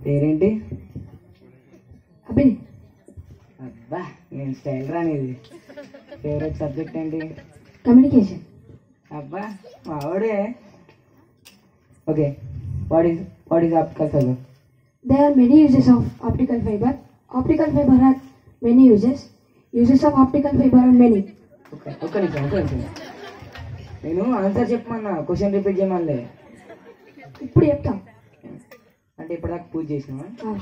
పేరేంటి అభిని అబ్బా నేను స్టైల్ రానిది ఫేవరెట్ సబ్జెక్ట్ ఏంటి కమ్యూనికేషన్ అబ్బా మావాడే okay what is what is optical fibre There are many uses of optical fiber. Optical fiber has many uses. Uses of optical fiber are many. ఒక్క ఒక్క నిమిషం ఒక్క నిమిషం నేను ఆన్సర్ చెప్పమన్నా క్వశ్చన్ రిపీట్ చేయమనిలే ఇప్పుడు చెప్తాం అంటే ఇప్పటిదాకా పూజ చేసినావా ఆ,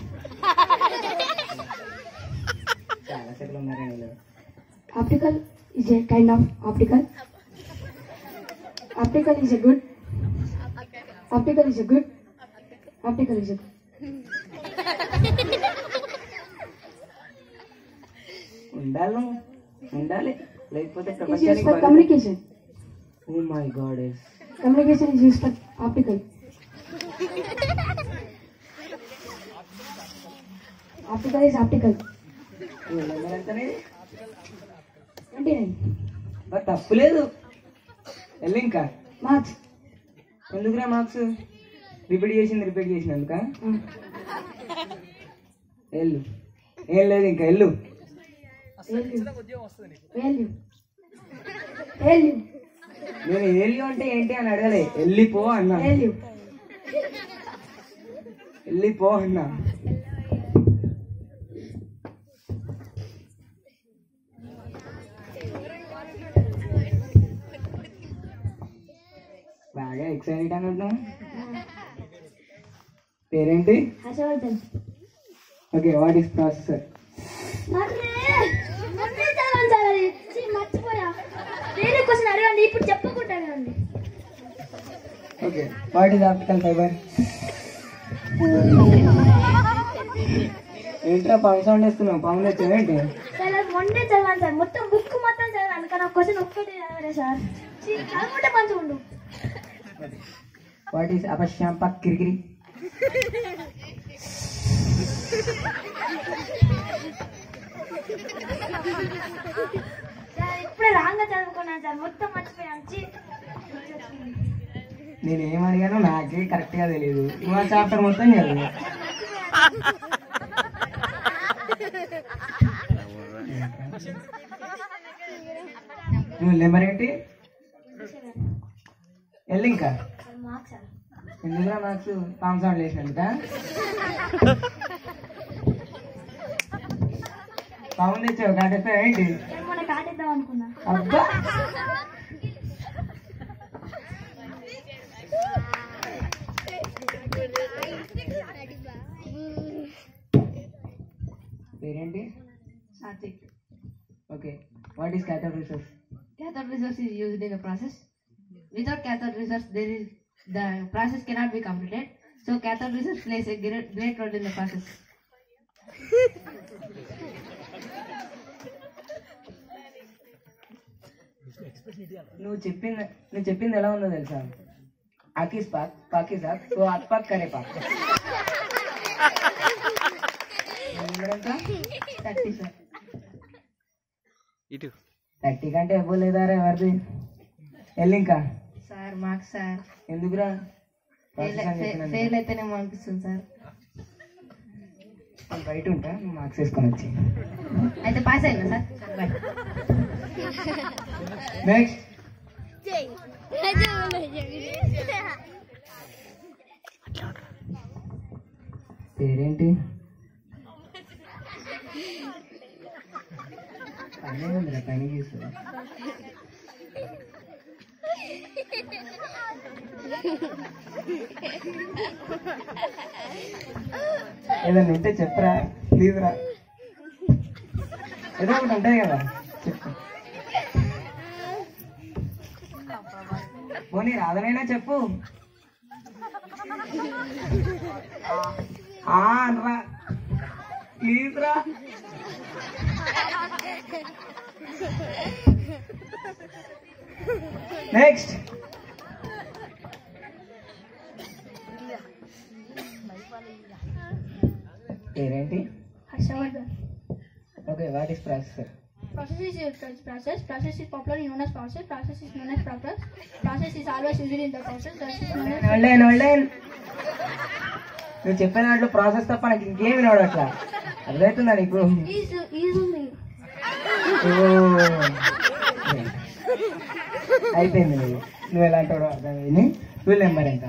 చాలా సెకండ్ ఉన్నారా వీళ్ళు optical is a kind of optical. Optical is a good. Optical is a good. Optical is a good. ఉండాలి నువ్వు. ఉండాలి లేకపోతే It's used ప్రపంచానికి for communication. Oh my god Communication is used for optical. Optical is optical. ఎంతనే 29. But తప్పు లేదు వెళ్ళి ఇంకా Marks. ఎందుకురా మార్క్స్ రిపీట్ చేసింది రిపీట్ చేసినందుక Ah. వెళ్ళు ఏం లేదు ఇంకా వెళ్ళు Value. Value. Value. నేను ఏళ్ళు అంటే ఏంటి అని అడగలే వెళ్ళిపో అన్నా Value. వెళ్ళిపో అన్నా బాగా ఎక్సైటెడ్ అని ఉంటున్నావు పేరేంటి Harshavardhan okay what is processor మర్చిపోయా వేరే క్వశ్చన్ అడగండి ఇప్పుడు చెప్పకుండా అడగండి okay what is optical fibre ఏంట్రా పవన్ సౌండ్ వేస్తున్నావు పవన్ వచ్చావు ఏంటి సార్ అది మొన్నే చదివాను సార్ మొత్తం బుక్ మొత్తం చదివాను కానీ క్వశ్చన్ ఒక్కటే చదవలే సార్ ఛీ, చదువుకుంటే మంచిగా ఉండు వాట్ ఈస్ అపశ్యాంప కిరికిరి సార్ ఇప్పుడే రాంగా చదువుకున్నాను సార్ మొత్తం మర్చిపోయాను ఛీ. నేను ఏం అడిగానో నాకే కరెక్ట్ గా తెలియదు నువ్వు ఆ చాప్టర్ మొత్తం చదువు నువ్వు నెంబర్ ఏంటి వెళ్ళి ఇంకా సార్ మార్క్స్ సార్ ఎందుకురా మార్క్స్ పామ్ సౌండ్ వేసినందుక పవన్ తెచ్చావు కాటేస్తావు ఏంటి నేను మొన్న కాటేద్దాం అనుకున్నా అబ్బా పేరేంటి Satvik okay what is cathode resource cathode resource is used in the process without cathode resource there is the process cannot be completed so cathode resource plays a great, great role in the process నువ్వు చెప్పింది నువ్వు చెప్పింది ఎలా ఉందో తెలుసా ఆకిస్ Pak పాకిసాక్ so ఆక్ పాక్ కరే పాక్ థర్టీ సార్ ఇటు థర్టీ కంటే ఇవ్వలేదారా ఎవరిది వెళ్ళి ఇంకా సార్ మార్క్స్ సార్ ఎందుకురా Process అని చెప్పినందుకు. ఫెయిల్ అయితేనేమో అనిపిస్తుంది సార్ నేను బయట ఉంటా నువ్వు మార్క్స్ వేసుకొని వచ్చి అయితే పాస్ అయినా సార్ బాయ్ నెక్స్ట్ పేరేంటి పైన ఉందిరా పైన చూసు ఏదన్నా ఉంటే చెప్పరా ప్లీజ్ రా ఏదో ఒకటి ఉంటుంది కదా చెప్పు పోనీ రాదనైనా చెప్పు ఆ అనరా ప్లీజ్ రా నెక్స్ట్ పేరేంటి Harshavardhan okay what is processor Process is a process. Process is popularly known as process. Process is known as process. Process is always used in the process. That is known as నోల్డేన్ నోల్డేన్ నువ్వు చెప్పిన దాంట్లో process తప్ప నాకు ఇంకేం వినడు అట్లా అర్థమవుతుందా నీకు ఓ. అయిపోయింది నువ్వు నువ్వు ఎలాంటి వాడో అర్థమైంది రూల్ నెంబర్ ఎంత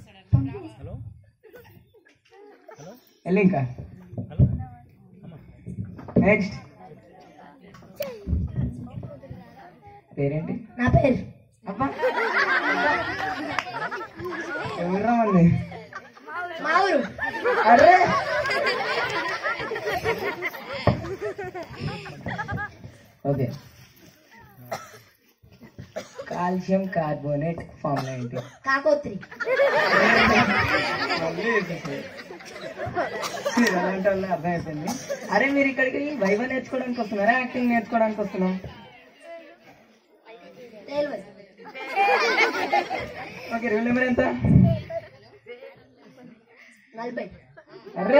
వెళ్ళి ఇంకా నెక్స్ట్ పేరేంటి నా పేరు అబ్బా ఎవర్రా మంది మా ఊరు అరే ఓకే కాల్షియం కార్బోనేట్ ఫార్ములా ఏంటి కాకోత్రి అలాంటి వాళ్ళు అర్థమైపోయింది అరే మీరు ఇక్కడికి వైవ నేర్చుకోవడానికి వస్తున్నారా యాక్టింగ్ నేర్చుకోవడానికి వస్తున్నాం ఓకే రూల్ నెంబర్ ఎంత నలభై అరే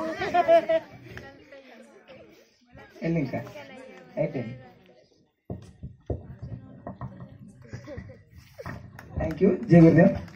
వెళ్ళి ఇంకా అయిపోయింది థ్యాంక్ యూ జై గురుదేవ్